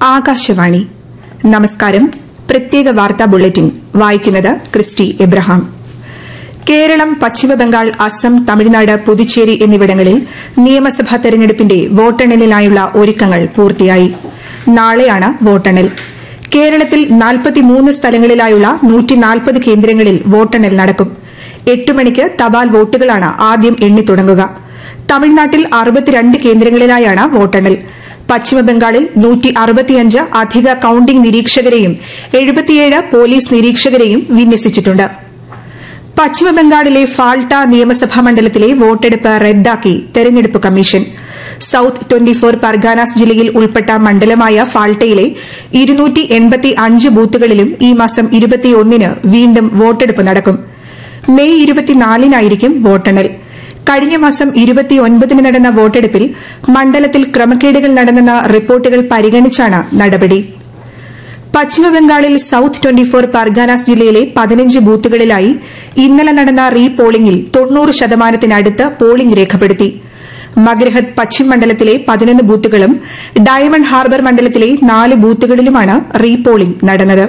ആകാശവാണി നമസ്കാരം പ്രത്യേക വാർത്താ ബുള്ളറ്റിൻ വായിക്കുന്നത് ക്രിസ്റ്റി എബ്രഹാം കേരളം പശ്ചിമബംഗാൾ അസം തമിഴ്നാട് പുതുച്ചേരി എന്നിവിടങ്ങളിൽ നിയമസഭാ തെരഞ്ഞെടുപ്പിന്റെ വോട്ടെണ്ണലിനായുള്ള ഒരുക്കങ്ങൾ പൂർത്തിയായി നാളെയാണ് വോട്ടെണ്ണൽ കേരളത്തിൽ നാൽപ്പത്തിമൂന്ന് സ്ഥലങ്ങളിലായുള്ള നൂറ്റിനാൽപ്പത് കേന്ദ്രങ്ങളിൽ വോട്ടെണ്ണൽ നടക്കും എട്ട് മണിക്ക് തപാൽ വോട്ടുകളാണ് ആദ്യം എണ്ണിത്തുടങ്ങുക തമിഴ്നാട്ടിൽ അറുപത്തിരണ്ട് കേന്ദ്രങ്ങളിലായാണ് വോട്ടെണ്ണൽ പശ്ചിമബംഗാളിൽ നൂറ്റി അറുപത്തിയഞ്ച് അധിക കൌണ്ടിംഗ് നിരീക്ഷകരെയും എഴുപത്തിയേഴ് പോലീസ് നിരീക്ഷകരെയും വിന്യസിച്ചിട്ടുണ്ട് പശ്ചിമബംഗാളിലെ ഫാൾട്ട നിയമസഭാ മണ്ഡലത്തിലെ വോട്ടെടുപ്പ് റദ്ദാക്കി തെരഞ്ഞെടുപ്പ് commission south twenty four Parganas ജില്ലയിൽ ഉൾപ്പെട്ട മണ്ഡലമായ ഫാൾട്ടയിലെ ഇരുന്നൂറ്റി എൺപത്തി അഞ്ച് ബൂത്തുകളിലും ഈ മാസം ഇരുപത്തിയൊന്നിന് വീണ്ടും വോട്ടെടുപ്പ് നടക്കും മെയ് ഇരുപത്തിനാലിനായിരിക്കും വോട്ടെണ്ണൽ കഴിഞ്ഞ മാസം ഇരുപത്തിയൊൻപതിന് നടന്ന വോട്ടെടുപ്പിൽ മണ്ഡലത്തിൽ ക്രമക്കേടുകൾ നടന്നെന്ന റിപ്പോർട്ടുകൾ പരിഗണിച്ചാണ് നടപടി പശ്ചിമബംഗാളിൽ സൌത്ത് ട്വന്റി ഫോർ പർഗാനാസ് ജില്ലയിലെ പതിനഞ്ച് ബൂത്തുകളിലായി ഇന്നലെ നടന്ന റീ പോളിംഗിൽ തൊണ്ണൂറ് ശതമാനത്തിനടുത്ത് പോളിംഗ് രേഖപ്പെടുത്തി മഗ്രഹത് പശ്ചിം മണ്ഡലത്തിലെ പതിനൊന്ന് ബൂത്തുകളും ഡയമണ്ട് ഹാർബർ മണ്ഡലത്തിലെ നാല് ബൂത്തുകളിലുമാണ് റീ പോളിംഗ് നടന്നത്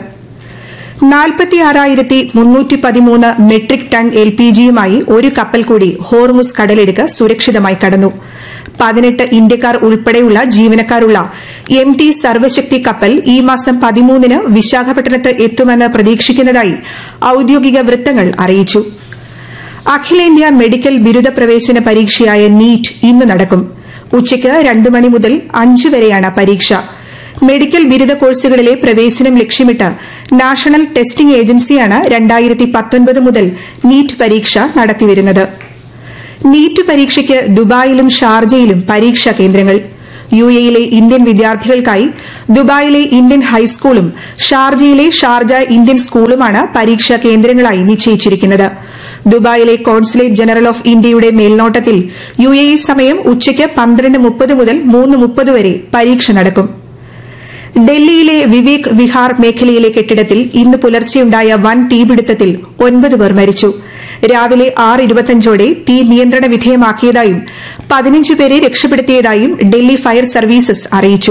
നാൽപ്പത്തിയാറായിരത്തി മുന്നൂറ്റി പതിമൂന്ന് മെട്രിക് ടൺ എൽ പി ജിയുമായി ഒരു കപ്പൽ കൂടി ഹോർമുസ് കടലിടുക്ക് സുരക്ഷിതമായി കടന്നു പതിനെട്ട് ഇന്ത്യക്കാർ ഉൾപ്പെടെയുള്ള ജീവനക്കാരുള്ള എം ടി സർവശക്തി കപ്പൽ ഈ മാസം പതിമൂന്നിന് വിശാഖപട്ടണത്ത് എത്തുമെന്ന് പ്രതീക്ഷിക്കുന്നതായി ഔദ്യോഗിക വൃത്തങ്ങൾ അറിയിച്ചു അഖിലേന്ത്യാ മെഡിക്കൽ ബിരുദ പ്രവേശന പരീക്ഷയായ നീറ്റ് ഇന്ന് നടക്കും ഉച്ചയ്ക്ക് രണ്ടു മണി മുതൽ അഞ്ചു വരെയാണ് പരീക്ഷ മെഡിക്കൽ ബിരുദ കോഴ്സുകളിലെ പ്രവേശനം ലക്ഷ്യമിട്ട് നാഷണൽ ടെസ്റ്റിംഗ് ഏജൻസിയാണ് രണ്ടായിരത്തി പത്തൊൻപത് മുതൽ നീറ്റ് പരീക്ഷ നടത്തിവരുന്നത് നീറ്റ് പരീക്ഷയ്ക്ക് ദുബായിലും ഷാർജയിലും പരീക്ഷാ കേന്ദ്രങ്ങൾ യു എയിലെ ഇന്ത്യൻ വിദ്യാർത്ഥികൾക്കായി ദുബായിലെ ഇന്ത്യൻ ഹൈസ്കൂളും ഷാർജയിലെ ഷാർജ ഇന്ത്യൻ സ്കൂളുമാണ് പരീക്ഷാ കേന്ദ്രങ്ങളായി നിശ്ചയിച്ചിരിക്കുന്നത് ദുബായിലെ കോൺസുലേറ്റ് ജനറൽ ഓഫ് ഇന്ത്യയുടെ മേൽനോട്ടത്തിൽ യു എ ഇ സമയം ഉച്ചയ്ക്ക് പന്ത്രണ്ട് മുപ്പത് മുതൽ മൂന്ന് മുപ്പത് വരെ പരീക്ഷ നടക്കും ഡൽഹിയിലെ വിവേക് വിഹാർ മേഖലയിലെ കെട്ടിടത്തിൽ ഇന്ന് പുലർച്ചെയുണ്ടായ വൻ തീപിടുത്തത്തിൽ ഒൻപത് പേർ മരിച്ചു രാവിലെ ആറ് ഇരുപത്തിയഞ്ചോടെ തീ നിയന്ത്രണ വിധേയമാക്കിയതായും പതിനഞ്ച് പേരെ രക്ഷപ്പെടുത്തിയതായും ഡൽഹി ഫയർ സർവീസസ് അറിയിച്ചു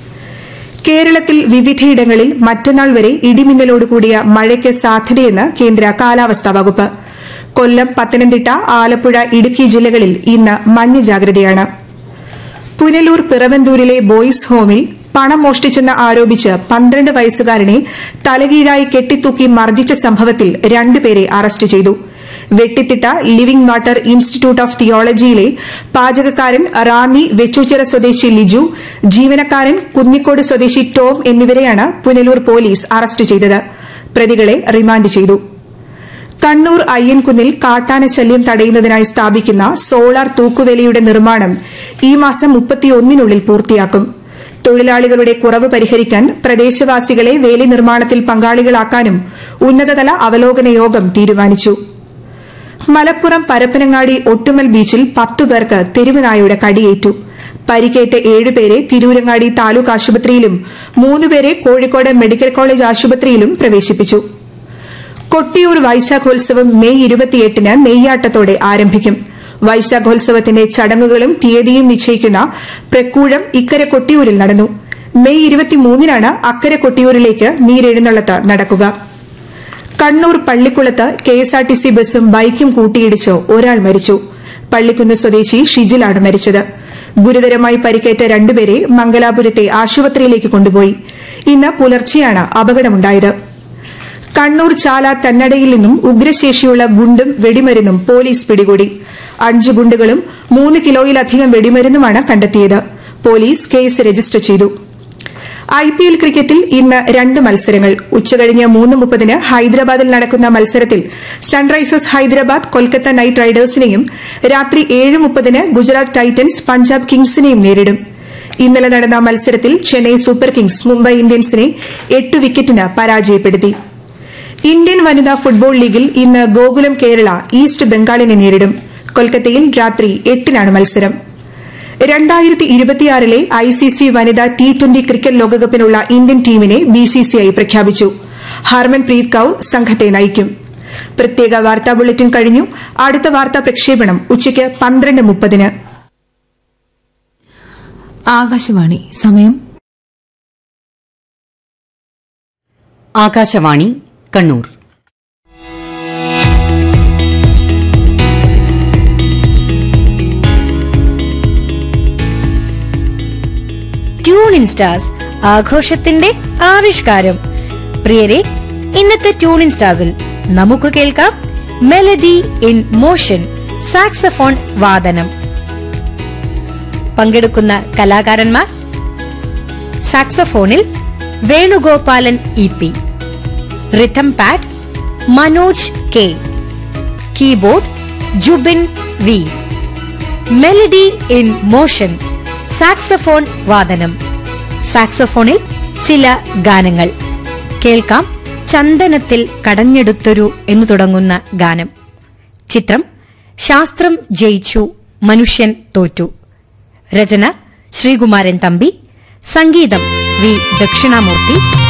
കേരളത്തിൽ വിവിധയിടങ്ങളിൽ മറ്റന്നാൾ വരെ ഇടിമിന്നലോടുകൂടിയ മഴയ്ക്ക് സാധ്യതയെന്ന് കേന്ദ്ര കാലാവസ്ഥാ വകുപ്പ് കൊല്ലം പത്തനംതിട്ട ആലപ്പുഴ ഇടുക്കി ജില്ലകളിൽ ഇന്ന് മഞ്ഞ ജാഗ്രതയാണ് പുനലൂർ പിറവന്തൂരിലെ ബോയ്സ് ഹോമിൽ പണം മോഷ്ടിച്ചെന്ന് ആരോപിച്ച് പന്ത്രണ്ട് വയസ്സുകാരനെ തലകീഴായി കെട്ടിത്തൂക്കി മർദ്ദിച്ച സംഭവത്തിൽ രണ്ടുപേരെ അറസ്റ്റ് ചെയ്തു Vettithitta living water institute of തിയോളജിയിലെ പാചകക്കാരൻ റാന്നി വെച്ചൂച്ചിറ സ്വദേശി ലിജു ജീവനക്കാരൻ കുന്നിക്കോട് സ്വദേശി ടോം എന്നിവരെയാണ് പുനലൂർ പോലീസ് അറസ്റ്റ് ചെയ്തത് പ്രതികളെ റിമാൻഡ് ചെയ്തു കണ്ണൂർ അയ്യൻകുന്നിൽ കാട്ടാന ശല്യം തടയുന്നതിനായി സ്ഥാപിക്കുന്ന സോളാർ തൂക്കുവേലിയുടെ നിർമ്മാണം ഈ മാസം മുപ്പത്തിയൊന്നിനുള്ളിൽ പൂർത്തിയാക്കും തൊഴിലാളികളുടെ കുറവ് പരിഹരിക്കാൻ പ്രദേശവാസികളെ വേലി നിർമ്മാണത്തിൽ പങ്കാളികളാക്കാനും ഉന്നതതല അവലോകന യോഗം തീരുമാനിച്ചു മലപ്പുറം പരപ്പനങ്ങാടി ഒട്ടുമൽ ബീച്ചിൽ പത്തു പേർക്ക് തെരുവുനായയുടെ കടിയേറ്റു പരിക്കേറ്റ ഏഴുപേരെ തിരൂരങ്ങാടി താലൂക്ക് ആശുപത്രിയിലും മൂന്നുപേരെ കോഴിക്കോട് മെഡിക്കൽ കോളേജ് ആശുപത്രിയിലും പ്രവേശിപ്പിച്ചു കൊട്ടിയൂർ വൈശാഖോത്സവം മെയ് ഇരുപത്തിയെട്ടിന് നെയ്യാട്ടത്തോടെ ആരംഭിക്കും വൈശാഖോത്സവത്തിന്റെ ചടങ്ങുകളും തീയതിയും നിശ്ചയിക്കുന്ന പ്രക്കൂഴം ഇക്കരെ കൊട്ടിയൂരിൽ നടന്നു മെയ് ഇരുപത്തിമൂന്നിനാണ് അക്കരെ കൊട്ടിയൂരിലേക്ക് നീരെഴുന്നള്ളത്ത് നടക്കുക കണ്ണൂർ പള്ളിക്കുളത്ത് കെഎസ്ആർടിസി ബസും ബൈക്കും കൂട്ടിയിടിച്ച് ഒരാൾ മരിച്ചു പള്ളിക്കുന്ന് സ്വദേശി ഷിജിലാണ് മരിച്ചത് ഗുരുതരമായി പരിക്കേറ്റ രണ്ടുപേരെ മംഗലാപുരത്തെ ആശുപത്രിയിലേക്ക് കൊണ്ടുപോയി ഇന്ന് പുലർച്ചെയാണ് അപകടമുണ്ടായത് കണ്ണൂർ ചാല തന്നടയിൽ നിന്നും ഉഗ്രശേഷിയുള്ള ഗുണ്ടും വെടിമരുന്നും പോലീസ് പിടികൂടി അഞ്ച് ഗുണ്ടുകളും മൂന്ന് കിലോയിലധികം വെടിമരുന്നുമാണ് കണ്ടെത്തിയത് പോലീസ് കേസ് രജിസ്റ്റർ ചെയ്തു ഐപിഎൽ ക്രിക്കറ്റിൽ ഇന്ന് രണ്ട് മത്സരങ്ങൾ ഉച്ചകഴിഞ്ഞ് മൂന്ന് മുപ്പതിന് ഹൈദരാബാദിൽ നടക്കുന്ന മത്സരത്തിൽ സൺറൈസേഴ്സ് ഹൈദരാബാദ് കൊൽക്കത്ത നൈറ്റ് റൈഡേഴ്സിനെയും രാത്രി ഏഴ് മുപ്പതിന് ഗുജറാത്ത് ടൈറ്റൻസ് പഞ്ചാബ് കിങ്സിനെയും നേരിടും ഇന്നലെ നടന്ന മത്സരത്തിൽ ചെന്നൈ സൂപ്പർ കിങ്സ് മുംബൈ ഇന്ത്യൻസിനെ എട്ട് വിക്കറ്റിന് പരാജയപ്പെടുത്തി ഇന്ത്യൻ വനിതാ ഫുട്ബോൾ ലീഗിൽ ഇന്ന് ഗോകുലം കേരള ഈസ്റ്റ് ബംഗാളിനെ നേരിടും കൊൽക്കത്തയിൽ രാത്രി എട്ടിനാണ് മത്സരം രണ്ടായിരത്തി ഇരുപത്തിയാറിലെ ഐ സി സി വനിതാ ടി ട്വന്റി ക്രിക്കറ്റ് ലോകകപ്പിനുള്ള ഇന്ത്യൻ ടീമിനെ ബിസിസിഐ പ്രഖ്യാപിച്ചു ഹർമൻപ്രീത് കൌർ സംഘത്തെ നയിക്കും പ്രത്യേക വാർത്താ ബുള്ളറ്റിൻ കഴിഞ്ഞു അടുത്ത വാർത്താ പ്രക്ഷേപണം ഉച്ചയ്ക്ക് പന്ത്രണ്ട് മുപ്പതിന് ആകാശവാണി സമയം Akashvani Kannur tune in stars ആഘോഷത്തിന്റെ ആവിഷ്കാരം പ്രിയരെ ഇന്നത്തെ ട്യൂൺ ഇൻ സ്റ്റാർസിൽ നമുക്ക് കേൾക്കാം മെലഡി ഇൻ മോഷൻ സാക്സഫോൺ വാദനം പങ്കെടുക്കുന്ന കലാകാരന്മാർ സാക്സഫോണിൽ Venugopalan E P rhythm pad Manoj K keyboard Jubin V melody in motion saxophone വാദനം സാക്സഫോണിൽ ചില ഗാനങ്ങൾ കേൾക്കാം ചന്ദനത്തിൽ കടഞ്ഞെടുത്തൊരു എന്നു തുടങ്ങുന്ന ഗാനം ചിത്രം ശാസ്ത്രം ജയിച്ചു മനുഷ്യൻ തോറ്റു രചന ശ്രീകുമാരൻ തമ്പി സംഗീതം വി ദക്ഷിണാമൂർത്തി